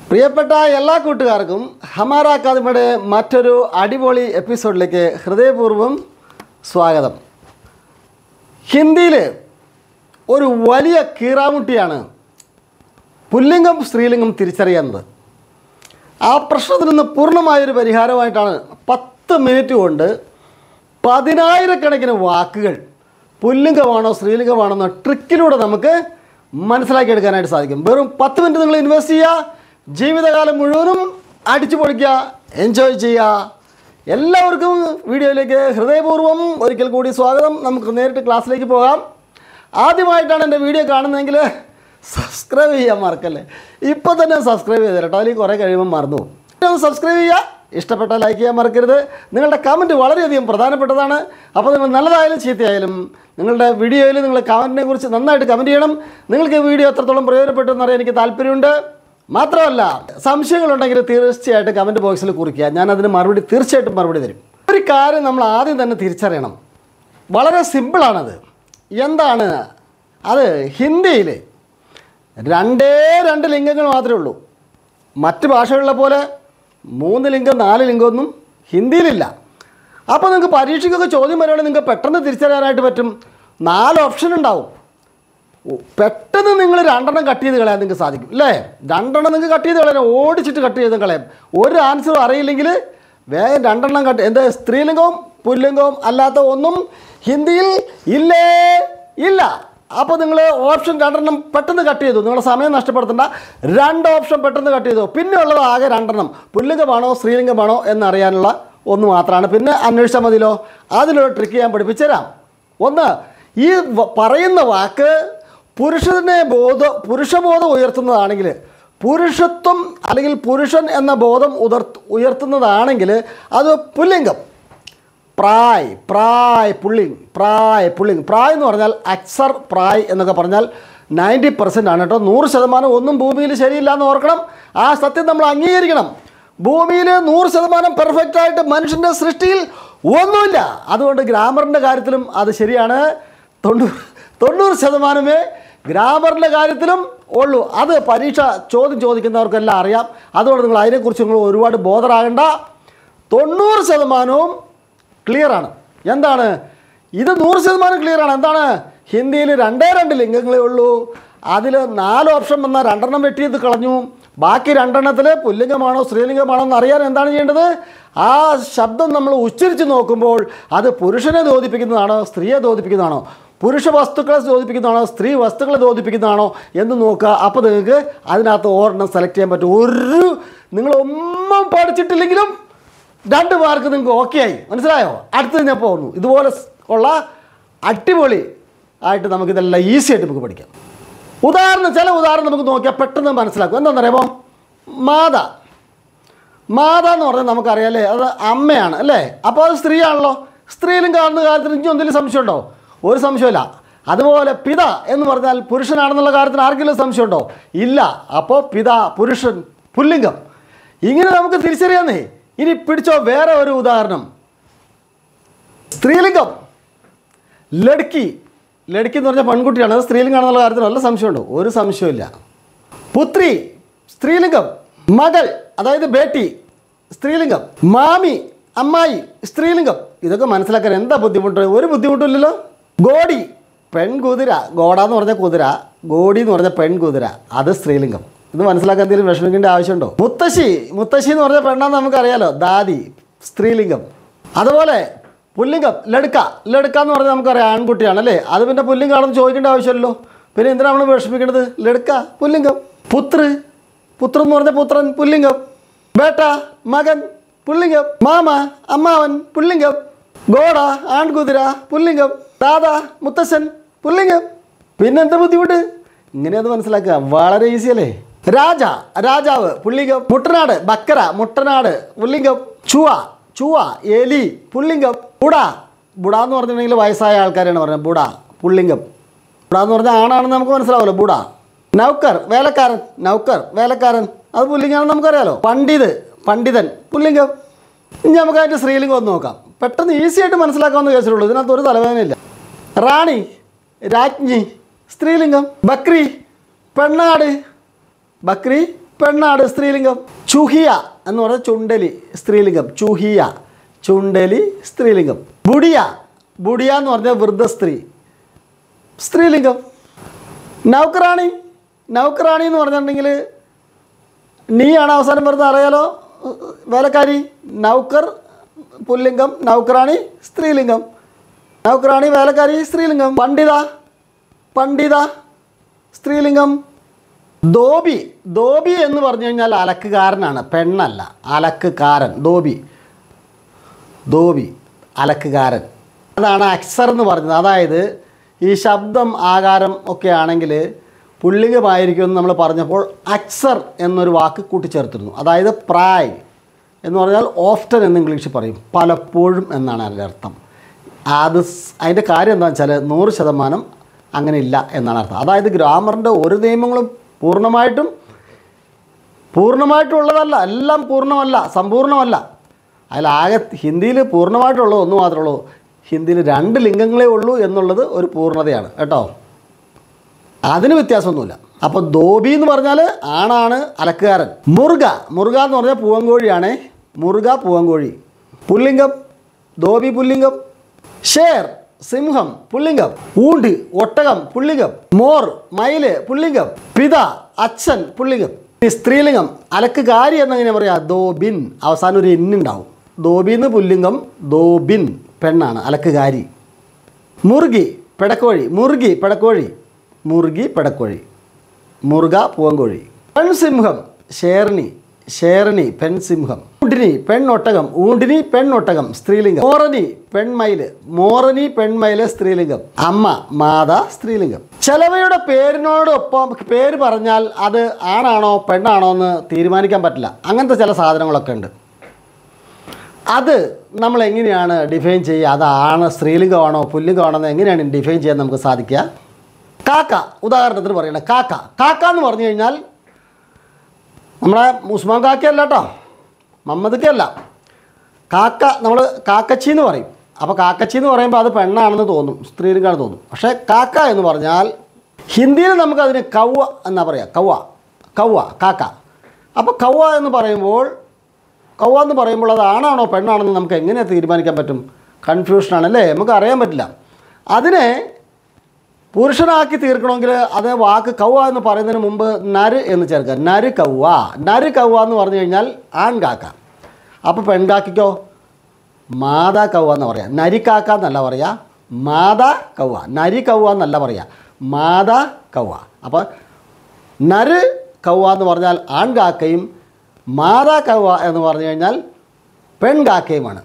പ്രിയപ്പെട്ട എല്ലാ കൂട്ടുകാർക്കും ഹമാര അക്കാദമിയുടെ മറ്റൊരു അടിപൊളി എപ്പിസോഡിലേക്ക് ഹൃദയപൂർവ്വം സ്വാഗതം ഹിന്ദിയിൽ ഒരു വലിയ കീറാമുട്ടിയാണ് പുല്ലിംഗം സ്ത്രീലിംഗം തിരിച്ചറിയുന്നത് ആ പ്രശ്നത്തിൽ നിന്ന് പൂർണ്ണമായൊരു പരിഹാരമായിട്ടാണ് പത്ത് മിനിറ്റ് കൊണ്ട് പതിനായിരക്കണക്കിന് വാക്കുകൾ പുല്ലിംഗമാണോ സ്ത്രീലിംഗമാണോ എന്ന ട്രിക്കിലൂടെ നമുക്ക് മനസ്സിലാക്കിയെടുക്കാനായിട്ട് സാധിക്കും വെറും പത്ത് മിനിറ്റ് നിങ്ങൾ ഇൻവെസ്റ്റ് ചെയ്യുക ജീവിതകാലം മുഴുവനും അടിച്ചു പൊളിക്കുക എൻജോയ് ചെയ്യുക എല്ലാവർക്കും വീഡിയോയിലേക്ക് ഹൃദയപൂർവ്വം ഒരിക്കൽ കൂടി സ്വാഗതം നമുക്ക് നേരിട്ട് ക്ലാസ്സിലേക്ക് പോകാം ആദ്യമായിട്ടാണ് എൻ്റെ വീഡിയോ കാണുന്നതെങ്കിൽ സബ്സ്ക്രൈബ് ചെയ്യാൻ മറക്കല്ലേ ഇപ്പോൾ തന്നെ സബ്സ്ക്രൈബ് ചെയ്ത് കേട്ടോ അല്ലെങ്കിൽ കുറേ കഴിയുമ്പോൾ മറന്നു പോകും. ഒന്ന് സബ്സ്ക്രൈബ് ചെയ്യുക ഇഷ്ടപ്പെട്ട ലൈക്ക് ചെയ്യാൻ മറക്കരുത് നിങ്ങളുടെ കമൻറ്റ് വളരെയധികം പ്രധാനപ്പെട്ടതാണ് അപ്പോൾ നിങ്ങൾ നല്ലതായാലും ചീത്തയായാലും നിങ്ങളുടെ വീഡിയോയിൽ നിങ്ങൾ കമൻറ്റിനെ കുറിച്ച് നന്നായിട്ട് കമൻറ്റ് ചെയ്യണം നിങ്ങൾക്ക് ഈ വീഡിയോ എത്രത്തോളം പ്രയോജനപ്പെട്ടു എന്നറിയാൻ എനിക്ക് താല്പര്യമുണ്ട് മാത്രമല്ല സംശയങ്ങളുണ്ടെങ്കിൽ തീർച്ചയായിട്ടും കമൻറ്റ് ബോക്സിൽ കുറിക്കുക ഞാൻ അതിന് മറുപടി തീർച്ചയായിട്ടും മറുപടി തരും ഒരു കാര്യം നമ്മൾ ആദ്യം തന്നെ തിരിച്ചറിയണം വളരെ സിമ്പിളാണത് എന്താണ് അത് ഹിന്ദിയിൽ രണ്ടേ രണ്ട് ലിംഗങ്ങൾ മാത്രമേ ഉള്ളൂ മറ്റ് ഭാഷകളിലെ പോലെ മൂന്ന് ലിംഗം നാല് ലിംഗമൊന്നും ഹിന്ദിയിലില്ല അപ്പോൾ നിങ്ങൾക്ക് പരീക്ഷയ്ക്കൊക്കെ ചോദ്യം വരുവാണെങ്കിൽ നിങ്ങൾക്ക് പെട്ടെന്ന് തിരിച്ചറിയാനായിട്ട് പറ്റും നാല് ഓപ്ഷൻ ഉണ്ടാവും ഓ, പെട്ടെന്ന് നിങ്ങൾ രണ്ടെണ്ണം കട്ട് ചെയ്ത് കളയാൻ നിങ്ങൾക്ക് സാധിക്കും അല്ലേ രണ്ടെണ്ണം നിങ്ങൾക്ക് കട്ട് ചെയ്ത് കളയാൻ ഓടിച്ചിട്ട് കട്ട് ചെയ്ത് കളയാം ഒരു ആൻസറും അറിയില്ലെങ്കിൽ വേഗം രണ്ടെണ്ണം കട്ട് എന്ത് സ്ത്രീലിംഗവും പുല്ലിംഗവും അല്ലാത്ത ഒന്നും ഹിന്ദിയിൽ ഇല്ലേ ഇല്ല അപ്പോൾ നിങ്ങൾ ഓപ്ഷൻ രണ്ടെണ്ണം പെട്ടെന്ന് കട്ട് ചെയ്തു നിങ്ങളുടെ സമയം നഷ്ടപ്പെടുത്തണ്ട രണ്ട് ഓപ്ഷൻ പെട്ടെന്ന് കട്ട് ചെയ്തു പിന്നെ ഉള്ളത് ആകെ രണ്ടെണ്ണം പുല്ലിംഗമാണോ സ്ത്രീലിംഗമാണോ എന്നറിയാനുള്ള ഒന്ന് മാത്രമാണ് പിന്നെ അന്വേഷിച്ചാൽ മതിയല്ലോ അതിലൊരു ട്രിക്ക് ഞാൻ പഠിപ്പിച്ചു തരാം ഒന്ന് ഈ വ- പറയുന്ന വാക്ക് പുരുഷനെ ബോധ പുരുഷബോധം ഉയർത്തുന്നതാണെങ്കിൽ പുരുഷത്വം അല്ലെങ്കിൽ പുരുഷൻ എന്ന ബോധം ഉയർ ഉയർത്തുന്നതാണെങ്കിൽ അത് പുല്ലിംഗം പ്രായ് പ്രായ് പുള്ളിങ് പ്രായ് പുള്ളിങ് പ്രായ് എന്ന് പറഞ്ഞാൽ അക്സർ പ്രായ് എന്നൊക്കെ പറഞ്ഞാൽ നയൻറ്റി പെർസെൻ്റ് ആണ് കേട്ടോ നൂറ് ശതമാനം ഒന്നും ഭൂമിയിൽ ശരിയില്ല എന്ന് ഓർക്കണം ആ സത്യം നമ്മൾ അംഗീകരിക്കണം ഭൂമിയിൽ നൂറ് ശതമാനം പെർഫെക്റ്റ് ആയിട്ട് മനുഷ്യൻ്റെ സൃഷ്ടിയിൽ ഒന്നുമില്ല അതുകൊണ്ട് ഗ്രാമറിൻ്റെ കാര്യത്തിലും അത് ശരിയാണ് തൊണ്ണൂറ് തൊണ്ണൂറ് ശതമാനമേ ഗ്രാമറിൻ്റെ കാര്യത്തിലും ഉള്ളൂ അത് പരീക്ഷ ചോദ്യം ചോദിക്കുന്നവർക്കെല്ലാം അറിയാം അതുകൊണ്ട് നിങ്ങൾ അതിനെക്കുറിച്ച് നിങ്ങൾ ഒരുപാട് ബോധറാകണ്ട തൊണ്ണൂറ് ശതമാനവും ക്ലിയറാണ് എന്താണ് ഇത് നൂറ് ശതമാനം ക്ലിയറാണ് എന്താണ് ഹിന്ദിയിൽ രണ്ടേ രണ്ട് ലിംഗങ്ങളേ ഉള്ളൂ അതിൽ നാല് ഓപ്ഷൻ വന്നാൽ രണ്ടെണ്ണം വെട്ടിയത് കളഞ്ഞു ബാക്കി രണ്ടെണ്ണത്തിൽ പുല്ലിംഗമാണോ സ്ത്രീലിംഗമാണോ എന്ന് അറിയാൻ എന്താണ് ചെയ്യേണ്ടത് ആ ശബ്ദം നമ്മൾ ഉച്ചരിച്ച് നോക്കുമ്പോൾ അത് പുരുഷനെ ബോധിപ്പിക്കുന്നതാണോ സ്ത്രീയെ ബോധിപ്പിക്കുന്നതാണോ പുരുഷ വസ്തുക്കളെ ബോധിപ്പിക്കുന്നതാണോ സ്ത്രീ വസ്തുക്കളെ ബോധിപ്പിക്കുന്നതാണോ എന്ന് നോക്കുക അപ്പോൾ നിങ്ങൾക്ക് അതിനകത്ത് ഒരെണ്ണം സെലക്ട് ചെയ്യാൻ പറ്റും ഒരു നിങ്ങളൊന്നും പഠിച്ചിട്ടില്ലെങ്കിലും രണ്ട് മാർക്ക് നിങ്ങൾക്ക് ഓക്കെ ആയി മനസ്സിലായോ അടുത്തത് ഞാൻ പോകുന്നു ഇതുപോലെ സ് ഉള്ള അടിപൊളി ആയിട്ട് നമുക്കിതെല്ലാം ഈസി ആയിട്ട് നമുക്ക് പഠിക്കാം ഉദാഹരണം ചില ഉദാഹരണം നമുക്ക് നോക്കിയാൽ പെട്ടെന്ന് മനസ്സിലാക്കും എന്താണെന്നറിയാമോ മാത മാത എന്ന് പറഞ്ഞാൽ നമുക്കറിയാലേ അത് അമ്മയാണ് അല്ലേ അപ്പോൾ അത് സ്ത്രീയാണല്ലോ സ്ത്രീയിലും കാണുന്ന കാര്യത്തിൽ ഇനി എന്തെങ്കിലും സംശയമുണ്ടോ ഒരു സംശയമില്ല അതുപോലെ പിത എന്ന് പറഞ്ഞാൽ പുരുഷനാണെന്നുള്ള കാര്യത്തിൽ ആർക്കെങ്കിലും സംശയമുണ്ടോ ഇല്ല അപ്പോൾ പിത പുരുഷൻ പുല്ലിംഗം ഇങ്ങനെ നമുക്ക് തിരിച്ചറിയാന്നേ ഇനി പിടിച്ചോ വേറെ ഒരു ഉദാഹരണം സ്ത്രീലിംഗം ലടുക്കി ലടുക്കി എന്ന് പറഞ്ഞാൽ പെൺകുട്ടിയാണ് അത് സ്ത്രീലിംഗമാണെന്നുള്ള കാര്യത്തിൽ വല്ല സംശയമുണ്ടോ ഒരു സംശയമില്ല പുത്രി സ്ത്രീലിംഗം മകൾ അതായത് ബേട്ടി സ്ത്രീലിംഗം മാമി അമ്മായി സ്ത്രീലിംഗം ഇതൊക്കെ മനസ്സിലാക്കാൻ എന്താ ബുദ്ധിമുട്ട് ഒരു ബുദ്ധിമുട്ടില്ലല്ലോ ഗോഡി പെൺകുതിര ഗോഡ എന്ന് പറഞ്ഞ കുതിര ഗോഡി എന്ന് പറഞ്ഞ പെൺകുതിര അത് സ്ത്രീലിംഗം ഇത് മനസ്സിലാക്കാൻ എന്തെങ്കിലും വിഷമിക്കേണ്ട ആവശ്യമുണ്ടോ മുത്തശ്ശി മുത്തശ്ശി എന്ന് പറഞ്ഞ പെണ്ണാന്ന് നമുക്കറിയാലോ ദാദി സ്ത്രീലിംഗം അതുപോലെ പുല്ലിംഗം ലടുക്ക ലടുക്ക എന്ന് പറഞ്ഞാൽ നമുക്കറിയാം ആൺകുട്ടിയാണ് അല്ലേ അത് പിന്നെ പുല്ലിംഗാണെന്ന് ചോദിക്കേണ്ട ആവശ്യമില്ലല്ലോ പിന്നെ എന്തിനാണ് നമ്മൾ വിഷമിക്കേണ്ടത് ലടുക്ക പുല്ലിംഗം പുത്ര പുത്ര എന്ന് പറഞ്ഞ പുത്രൻ പുല്ലിംഗം ബേട്ട മകൻ പുല്ലിംഗം മാമ അമ്മാവൻ പുല്ലിംഗം ഗോഡ ആൺകുതിര പുല്ലിംഗം ദാദ മുത്തശ്ശൻ പുല്ലിംഗം പിന്നെന്താ ബുദ്ധിമുട്ട് ഇങ്ങനെ അത് മനസ്സിലാക്കുക വളരെ ഈസി അല്ലേ രാജ രാജാവ് പുല്ലിംഗം മുട്ടനാട് ബക്കര മുട്ടനാട് പുല്ലിംഗം ചുവ ചുവ എലി പുല്ലിംഗം ബുട ബുട എന്ന് പറഞ്ഞിട്ടുണ്ടെങ്കിൽ വയസ്സായ ആൾക്കാരാണ് പറഞ്ഞത് ബുട പുല്ലിംഗം ബുട എന്ന് പറഞ്ഞാൽ ആണാണെന്ന് നമുക്ക് മനസ്സിലാവുമല്ലോ ബുട നൗക്കർ വേലക്കാരൻ നൗക്കർ വേലക്കാരൻ അത് പുല്ലിംഗാണെന്ന് നമുക്കറിയാലോ പണ്ഡിത് പണ്ഡിതൻ പുല്ലിംഗം ഇനി നമുക്ക് അതിൻ്റെ സ്ത്രീലിംഗം ഒന്ന് നോക്കാം പെട്ടെന്ന് ഈസി ആയിട്ട് മനസ്സിലാക്കാവുന്ന കേസിലുള്ളൂ ഇതിനകത്ത് ഒരു തലവേദനയില്ല റാണി രാജ്ഞി സ്ത്രീലിംഗം ബക്രി പെണ്ണാട് ബക്രി പെണ്ണാട് സ്ത്രീലിംഗം ചുഹിയ എന്ന് പറഞ്ഞാൽ ചുണ്ടലി സ്ത്രീലിംഗം ചുഹിയ ചുണ്ടലി സ്ത്രീലിംഗം ബുഡിയ ബുഡിയ എന്ന് പറഞ്ഞാൽ വൃദ്ധ സ്ത്രീ സ്ത്രീലിംഗം നൗക്കറാണി നൗക്കറാണി എന്ന് പറഞ്ഞിട്ടുണ്ടെങ്കിൽ നീയാണ് അവസാനം വരുന്നത് അറിയാലോ വേലക്കാരി നൗക്കർ പുല്ലിംഗം നൗക്കറാണി സ്ത്രീലിംഗം നൗക്കറാണി വേലക്കാരി സ്ത്രീലിംഗം പണ്ഡിത പണ്ഡിത സ്ത്രീലിംഗം ധോബി ധോബി എന്ന് പറഞ്ഞു കഴിഞ്ഞാൽ അലക്കുകാരനാണ് പെണ്ണല്ല അലക്കുകാരൻ ധോബി ധോബി അലക്കുകാരൻ അതാണ് അക്സർ എന്ന് പറഞ്ഞത് അതായത് ഈ ശബ്ദം ആകാരം ഒക്കെ ആണെങ്കിൽ പുല്ലിംഗമായിരിക്കും എന്ന് നമ്മൾ പറഞ്ഞപ്പോൾ അക്സർ എന്നൊരു വാക്ക് കൂട്ടിച്ചേർത്തിരുന്നു അതായത് പ്രായ് എന്ന് പറഞ്ഞാൽ ഓഫ്റ്റൻ എന്ന് ഇംഗ്ലീഷിൽ പറയും പലപ്പോഴും എന്നാണ് അതിൻ്റെ അർത്ഥം അത് സ് അതിൻ്റെ കാര്യം എന്താണെന്ന് വെച്ചാൽ നൂറ് ശതമാനം അങ്ങനെ ഇല്ല എന്നാണ് അർത്ഥം അതായത് ഗ്രാമറിൻ്റെ ഒരു നിയമങ്ങളും പൂർണ്ണമായിട്ടും പൂർണ്ണമായിട്ടുള്ളതല്ല എല്ലാം പൂർണ്ണമല്ല സമ്പൂർണ്ണമല്ല അതിലാകെ ഹിന്ദിയിൽ പൂർണ്ണമായിട്ടുള്ളത് ഒന്ന് മാത്രമേ ഉള്ളൂ ഹിന്ദിയിൽ രണ്ട് ലിംഗങ്ങളേ ഉള്ളൂ എന്നുള്ളത് ഒരു പൂർണ്ണതയാണ് കേട്ടോ അതിന് വ്യത്യാസമൊന്നുമില്ല അപ്പോൾ ധോബി എന്ന് പറഞ്ഞാൽ ആണാണ് അലക്കുകാരൻ മുറുക മുറുക എന്ന് പറഞ്ഞാൽ പൂവങ്കോഴിയാണേ മുറുക പൂവങ്കോഴി പുല്ലിംഗം ധോബി പുല്ലിംഗം ഷേർ സിംഹം പുല്ലിംഗം ഊണ്ട് ഒട്ടകം പുല്ലിംഗം മോർ മയില് പുല്ലിംഗം പിത അച്ഛൻ പുല്ലിംഗം ഈ സ്ത്രീലിംഗം അലക്കുകാരി എന്നെങ്ങനെ പറയാ ദോബിൻ അവസാനം ഒരു എന്നുണ്ടാവും ദോബിന്ന് പുല്ലിംഗം ദോബിൻ പെണ്ണാണ് അലക്കുകാരി മുറുകി പെടക്കോഴി മുറുകി പെടക്കോഴി മുറുകി പെടക്കോഴി മുറുക പൂവങ്കോഴി പെൺസിംഹം ഷേർണി ഷേർണി പെൺസിംഹം ഊണ്ടിനി പെണ്ണൊട്ടകം ഊണ്ടിനി പെണ്ണൊട്ടകം സ്ത്രീലിംഗം മോറനി പെൺമയില് മോറനി പെൺമയില് സ്ത്രീലിംഗം അമ്മ മാത സ്ത്രീലിംഗം ചിലവയുടെ പേരിനോടൊപ്പം പേര് പറഞ്ഞാൽ അത് ആണാണോ പെണ്ണാണോ എന്ന് തീരുമാനിക്കാൻ പറ്റില്ല അങ്ങനത്തെ ചില സാധനങ്ങളൊക്കെ ഉണ്ട് അത് നമ്മൾ എങ്ങനെയാണ് ഡിഫൈൻ ചെയ്യുക അതാണ് സ്ത്രീലിംഗമാണോ പുല്ലിംഗമാണോ എന്ന് എങ്ങനെയാണ് ഡിഫൈൻ ചെയ്യാൻ നമുക്ക് സാധിക്കുക കാക്ക ഉദാഹരണത്തിന് പറയണം കാക്ക കാക്ക എന്ന് പറഞ്ഞു കഴിഞ്ഞാൽ നമ്മളെ ഉസ്മാൻ കാക്കയല്ല കേട്ടോ മമ്മദക്കല്ല കാക്ക നമ്മൾ കാക്കച്ചി എന്ന് പറയും അപ്പോൾ കാക്കച്ചി എന്ന് പറയുമ്പോൾ അത് പെണ്ണാണെന്ന് തോന്നും സ്ത്രീലിംഗാണെന്ന് തോന്നും പക്ഷേ കാക്ക എന്ന് പറഞ്ഞാൽ ഹിന്ദിയിൽ നമുക്കതിന് കൗവ എന്നാ പറയുക കൗവ കൗവ കാക്ക അപ്പോൾ കൗവ എന്ന് പറയുമ്പോൾ കൗവ എന്ന് പറയുമ്പോൾ അത് ആണാണോ പെണ്ണാണെന്ന് നമുക്ക് എങ്ങനെ തീരുമാനിക്കാൻ പറ്റും കൺഫ്യൂഷനാണ് അല്ലേ നമുക്ക് അറിയാൻ പറ്റില്ല അതിനെ പുരുഷനാക്കി തീർക്കണമെങ്കിൽ അത് വാക്ക് കൗവ എന്ന് പറയുന്നതിന് മുമ്പ് നര് എന്ന് ചേർക്കുക നര് കൗവ നര് കൗവ എന്ന് പറഞ്ഞു കഴിഞ്ഞാൽ ആൺകാക്ക അപ്പോൾ പെൺകാക്കിക്കോ മാതാ കൗവ എന്ന് പറയാം നരിക്കാക്ക എന്നല്ല പറയുക മാതാ കൗവ നരി കൗവ എന്നല്ല പറയുക മാതാ കൗവ അപ്പോൾ നര് കൗവ എന്ന് പറഞ്ഞാൽ ആൺകാക്കയും മാതാ കൗവ എന്ന് പറഞ്ഞു കഴിഞ്ഞാൽ പെൺകാക്കയുമാണ്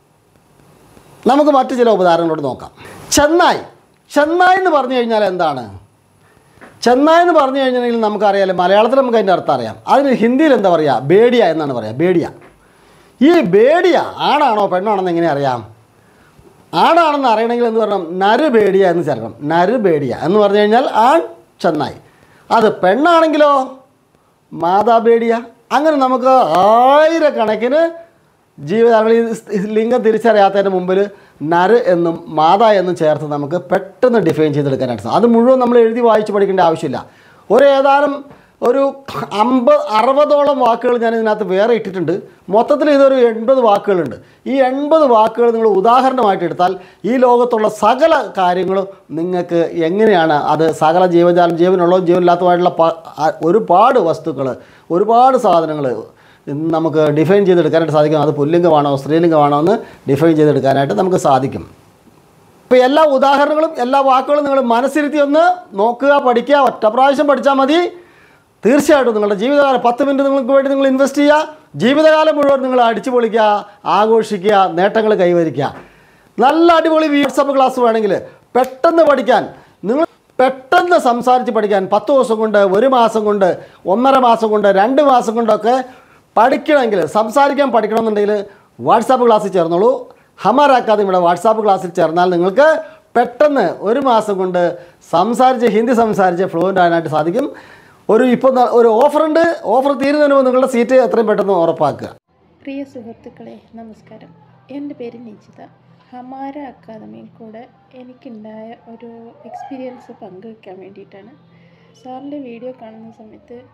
നമുക്ക് മറ്റു ചില ഉദാഹരണങ്ങളോട് നോക്കാം ചെന്നായ് ചെന്നായ് എന്ന് പറഞ്ഞു കഴിഞ്ഞാൽ എന്താണ് ചെന്നായ് എന്ന് പറഞ്ഞു കഴിഞ്ഞിട്ടുണ്ടെങ്കിൽ നമുക്കറിയാലോ മലയാളത്തിൽ നമുക്ക് അതിൻ്റെ അർത്ഥം അറിയാം അതിന് ഹിന്ദിയിൽ എന്താ പറയുക ബേഡിയ എന്നാണ് പറയുക ബേഡിയ ഈ ബേഡിയ ആണാണോ പെണ്ണാണോ എന്ന് എങ്ങനെ അറിയാം ആണാണെന്ന് അറിയണമെങ്കിൽ എന്ന് പറഞ്ഞാൽ നര് ബേഡിയ എന്ന് ചേർക്കണം നര് ബേഡിയ എന്ന് പറഞ്ഞു കഴിഞ്ഞാൽ ആൺ ചെന്നായ് അത് പെണ്ണാണെങ്കിലോ മാതാ ബേഡിയ അങ്ങനെ നമുക്ക് ആയിരക്കണക്കിന് ജീവിതങ്ങൾ ഈ ലിംഗം തിരിച്ചറിയാത്തതിന് മുമ്പിൽ നര് എന്നും മാതാ എന്നും ചേർത്ത് നമുക്ക് പെട്ടെന്ന് ഡിഫൈൻ ചെയ്തെടുക്കാനായിട്ട് സാധിക്കും അത് മുഴുവൻ നമ്മൾ എഴുതി വായിച്ച് പഠിക്കേണ്ട ആവശ്യമില്ല ഒരു ഏതാനും ഒരു അമ്പത് അറുപതോളം വാക്കുകൾ ഞാൻ ഇതിനകത്ത് വേറെ ഇട്ടിട്ടുണ്ട് മൊത്തത്തിൽ ഇതൊരു എൺപത് വാക്കുകളുണ്ട് ഈ എൺപത് വാക്കുകൾ നിങ്ങൾ ഉദാഹരണമായിട്ട് എടുത്താൽ ഈ ലോകത്തുള്ള സകല കാര്യങ്ങളും നിങ്ങൾക്ക് എങ്ങനെയാണ് അത് സകല ജീവജാലം ജീവനുള്ളതും ജീവനില്ലാത്തതുമായിട്ടുള്ള പ- ആ- ഒരുപാട് വസ്തുക്കൾ ഒരുപാട് സാധനങ്ങൾ നമുക്ക് ഡിഫൈൻ ചെയ്തെടുക്കാനായിട്ട് സാധിക്കും അത് പുല്ലിംഗമാണോ സ്ത്രീലിംഗമാണോ എന്ന് ഡിഫൈൻ ചെയ്തെടുക്കാനായിട്ട് നമുക്ക് സാധിക്കും ഇപ്പോൾ എല്ലാ ഉദാഹരണങ്ങളും എല്ലാ വാക്കുകളും നിങ്ങൾ മനസ്സിരുത്തി ഒന്ന് നോക്കുക പഠിക്കുക ഒറ്റ പ്രാവശ്യം പഠിച്ചാൽ മതി തീർച്ചയായിട്ടും നിങ്ങളുടെ ജീവിതകാലം പത്ത് മിനിറ്റ് നിങ്ങൾക്ക് വേണ്ടി നിങ്ങൾ ഇൻവെസ്റ്റ് ചെയ്യുക ജീവിതകാലം മുഴുവൻ നിങ്ങൾ അടിച്ചു പൊളിക്കുക ആഘോഷിക്കുക നേട്ടങ്ങൾ കൈവരിക്കുക നല്ല അടിപൊളി വാട്സപ്പ് ക്ലാസ് വേണമെങ്കിൽ പെട്ടെന്ന് പഠിക്കാൻ നിങ്ങൾ പെട്ടെന്ന് സംസാരിച്ച് പഠിക്കാൻ പത്ത് ദിവസം കൊണ്ട് ഒരു മാസം കൊണ്ട് ഒന്നര മാസം കൊണ്ട് രണ്ട് മാസം കൊണ്ടൊക്കെ പഠിക്കണമെങ്കിൽ സംസാരിക്കാൻ പഠിക്കണമെന്നുണ്ടെങ്കിൽ വാട്സാപ്പ് ക്ലാസ്സിൽ ചേർന്നോളൂ ഹമാർ അക്കാദമിയുടെ വാട്സാപ്പ് ക്ലാസ്സിൽ ചേർന്നാൽ നിങ്ങൾക്ക് പെട്ടെന്ന് ഒരു മാസം കൊണ്ട് സംസാരിച്ച് ഹിന്ദി സംസാരിച്ച് ഫ്ലുവൻ്റ് ആകാനായിട്ട് സാധിക്കും ഒരു ഇപ്പോൾ ന- ഒരു ഓഫറുണ്ട് ഓഫർ തീരുന്നതിന് മുമ്പ് നിങ്ങളുടെ സീറ്റ് എത്രയും പെട്ടെന്ന് ഉറപ്പാക്കുക പ്രിയ സുഹൃത്തുക്കളെ നമസ്കാരം എൻ്റെ പേര് നിജിത ഹമാര അക്കാദമിയിൽ കൂടെ എനിക്കുണ്ടായ ഒരു എക്സ്പീരിയൻസ് പങ്കുവെക്കാൻ വേണ്ടിയിട്ടാണ് സാറിൻ്റെ വീഡിയോ കാണുന്ന സമയത്ത്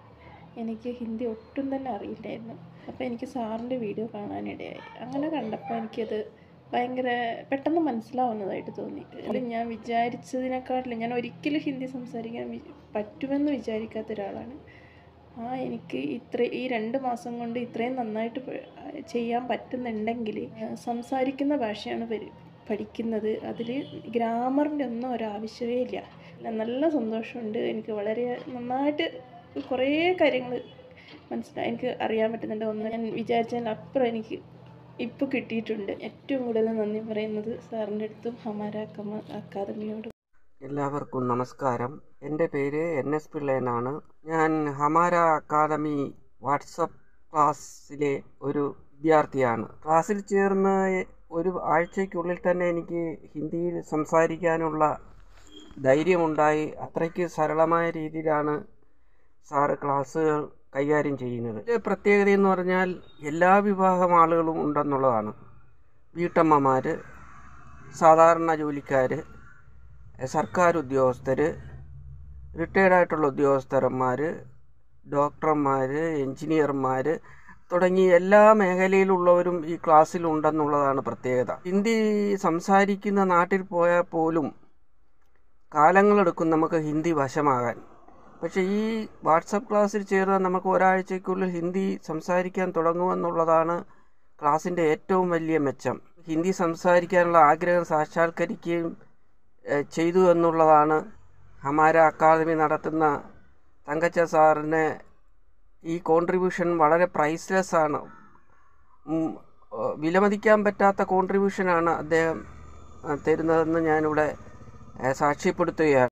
എനിക്ക് ഹിന്ദി ഒട്ടും തന്നെ അറിയില്ലായിരുന്നു അപ്പോൾ എനിക്ക് സാറിൻ്റെ വീഡിയോ കാണാനിടയായി അങ്ങനെ കണ്ടപ്പോൾ എനിക്കത് ഭയങ്കര പെട്ടെന്ന് മനസ്സിലാവുന്നതായിട്ട് തോന്നി ഇത് ഞാൻ വിചാരിച്ചതിനെക്കാട്ടിലും ഞാൻ ഒരിക്കലും ഹിന്ദി സംസാരിക്കാൻ വി- പറ്റുമെന്ന് വിചാരിക്കാത്ത ഒരാളാണ് ആ എനിക്ക് ഇത്ര ഈ രണ്ട് മാസം കൊണ്ട് ഇത്രയും നന്നായിട്ട് പ- ചെയ്യാൻ പറ്റുന്നുണ്ടെങ്കിൽ സംസാരിക്കുന്ന ഭാഷയാണ് പരി- പഠിക്കുന്നത് അതിൽ ഗ്രാമറിൻ്റെ ഒന്നും ഒരാവശ്യമേ ഇല്ല നല്ല സന്തോഷമുണ്ട് എനിക്ക് വളരെ നന്നായിട്ട് കുറേ കാര്യങ്ങൾ മനസ്സിലായി എനിക്ക് അറിയാൻ പറ്റുന്നുണ്ട് ഒന്ന് ഞാൻ വിചാരിച്ചതിൻ്റെ അപ്പുറം എനിക്ക് ഇപ്പോൾ കിട്ടിയിട്ടുണ്ട് ഏറ്റവും കൂടുതൽ നന്ദി പറയുന്നത് സാറിൻ്റെ അടുത്തും ഹമാര അക്കമ അക്കാദമിയോടും എല്ലാവർക്കും നമസ്കാരം എൻ്റെ പേര് എൻ എസ് പിള്ള എന്നാണ് ഞാൻ ഹമാര അക്കാദമി വാട്സപ്പ് ക്ലാസ്സിലെ ഒരു വിദ്യാർത്ഥിയാണ് ക്ലാസ്സിൽ ചേർന്ന് ഒരു ആഴ്ചയ്ക്കുള്ളിൽ തന്നെ എനിക്ക് ഹിന്ദിയിൽ സംസാരിക്കാനുള്ള ധൈര്യമുണ്ടായി അത്രയ്ക്ക് സരളമായ രീതിയിലാണ് സാറ് ക്ലാസ്സുകൾ കൈകാര്യം ചെയ്യുന്നത് ഇതിൻ്റെ പ്രത്യേകത എന്ന് പറഞ്ഞാൽ എല്ലാ വിഭാഗം ആളുകളും ഉണ്ടെന്നുള്ളതാണ് വീട്ടമ്മമാർ സാധാരണ ജോലിക്കാർ സർക്കാർ ഉദ്യോഗസ്ഥർ റിട്ടയർഡ് ആയിട്ടുള്ള ഉദ്യോഗസ്ഥന്മാർ ഡോക്ടർമാർ എഞ്ചിനീയർമാർ തുടങ്ങി എല്ലാ മേഖലയിലുള്ളവരും ഈ ക്ലാസ്സിലുണ്ടെന്നുള്ളതാണ് പ്രത്യേകത ഹിന്ദി സംസാരിക്കുന്ന നാട്ടിൽ പോയാൽ പോലും കാലങ്ങളെടുക്കും നമുക്ക് ഹിന്ദി വശമാകാൻ പക്ഷേ ഈ വാട്സപ്പ് ക്ലാസ്സിൽ ചേർന്നാൽ നമുക്ക് ഒരാഴ്ചയ്ക്കുള്ളിൽ ഹിന്ദി സംസാരിക്കാൻ തുടങ്ങുമെന്നുള്ളതാണ് ക്ലാസ്സിൻ്റെ ഏറ്റവും വലിയ മെച്ചം ഹിന്ദി സംസാരിക്കാനുള്ള ആഗ്രഹം സാക്ഷാത്കരിക്കുകയും ഏഹ്, ചെയ്തു എന്നുള്ളതാണ് ഹമാര അക്കാദമി നടത്തുന്ന തങ്കച്ച സാറിന് ഈ കോൺട്രിബ്യൂഷൻ വളരെ പ്രൈസ്ലെസ് ആണ് ഉം, ഏഹ്, വിലമതിക്കാൻ പറ്റാത്ത കോൺട്രിബ്യൂഷനാണ് അദ്ദേഹം ഏഹ്, തരുന്നതെന്ന് ഞാനിവിടെ ഏഹ്, സാക്ഷ്യപ്പെടുത്തുകയാണ്